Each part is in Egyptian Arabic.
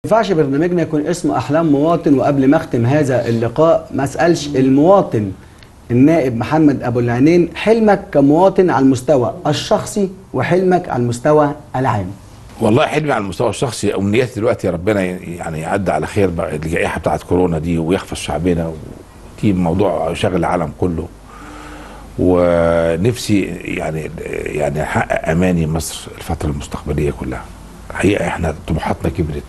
ينفعش برنامجنا يكون اسمه احلام مواطن وقبل ما اختم هذا اللقاء ما اسالش المواطن النائب محمد ابو العينين حلمك كمواطن على المستوى الشخصي وحلمك على المستوى العام والله حلمي على المستوى الشخصي امنياتي دلوقتي يا ربنا يعني يعدي على خير بقى الجائحه بتاعت كورونا دي ويحفظ شعبنا ودي موضوع شاغل العالم كله ونفسي يعني يعني احقق اماني مصر الفتره المستقبليه كلها الحقيقه احنا طموحاتنا كبرت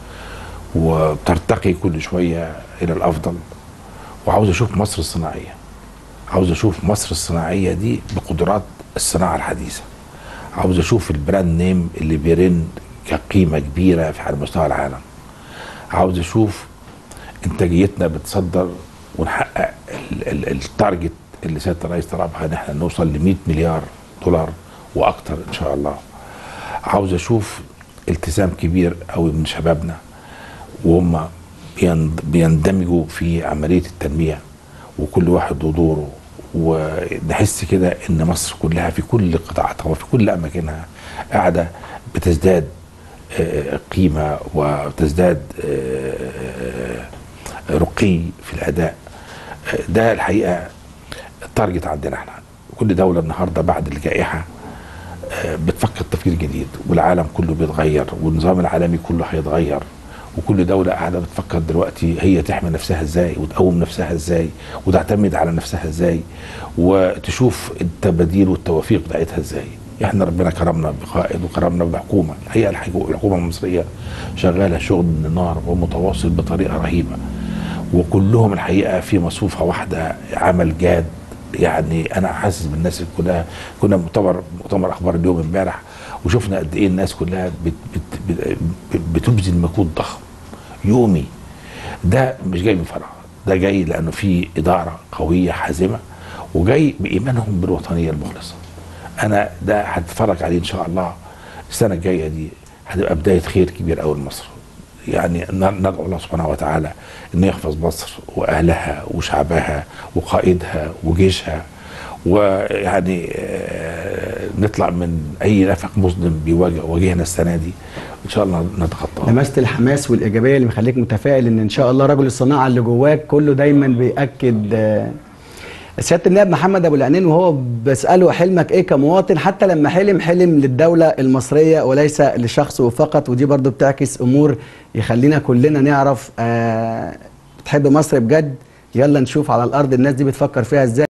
وبترتقي كل شويه الى الافضل وعاوز اشوف مصر الصناعيه عاوز اشوف مصر الصناعيه دي بقدرات الصناعه الحديثه عاوز اشوف البراند نيم اللي بيرن كقيمه كبيره في على مستوى العالم عاوز اشوف انتاجيتنا بتصدر ونحقق ال- ال- التارجت اللي سياده الرئيس طلبها ان احنا نوصل ل 100 مليار دولار واكتر ان شاء الله عاوز اشوف التزام كبير قوي من شبابنا وهم بيند- بيندمجوا في عمليه التنميه وكل واحد ودوره ونحس كده ان مصر كلها في كل قطاعاتها وفي كل اماكنها قاعده بتزداد آه، قيمه وتزداد آه، رقي في الاداء آه، ده الحقيقه التارجت عندنا احنا كل دوله النهارده بعد الجائحه آه، بتفكر تفكير جديد والعالم كله بيتغير والنظام العالمي كله هيتغير وكل دولة قاعدة بتفكر دلوقتي هي تحمي نفسها ازاي وتقوم نفسها ازاي وتعتمد على نفسها ازاي وتشوف التباديل والتوافيق بتاعتها ازاي احنا ربنا كرمنا بقائد وكرمنا بحكومة الحقيقة الحكو- الحكومة المصرية شغالة شغل من النار ومتواصل بطريقة رهيبة وكلهم الحقيقة في مصفوفة واحدة عمل جاد يعني انا حاسس بالناس اللي كلها كنا مؤتمر مؤتمر اخبار اليوم امبارح وشفنا قد ايه الناس كلها بت بت بت بتبذل مجهود ضخم يومي ده مش جاي من فراغ ده جاي لانه في اداره قويه حازمه وجاي بايمانهم بالوطنيه المخلصه انا ده هتتفرج عليه ان شاء الله السنه الجايه دي هتبقى بدايه خير كبير قوي لمصر يعني ن- ندعو الله سبحانه وتعالى انه يحفظ مصر واهلها وشعبها وقائدها وجيشها ويعني آه، نطلع من اي نفق مظلم بيواجه واجهنا السنه دي ان شاء الله نتخطاه لمست الحماس والايجابيه اللي مخليك متفائل ان ان شاء الله رجل الصناعه اللي جواك كله دايما بياكد آه، سياده النائب محمد ابو العنين وهو بساله حلمك ايه كمواطن حتى لما حلم حلم للدوله المصريه وليس لشخصه فقط ودي برضو بتعكس امور يخلينا كلنا نعرف آه، بتحب مصر بجد يلا نشوف على الارض الناس دي بتفكر فيها ازاي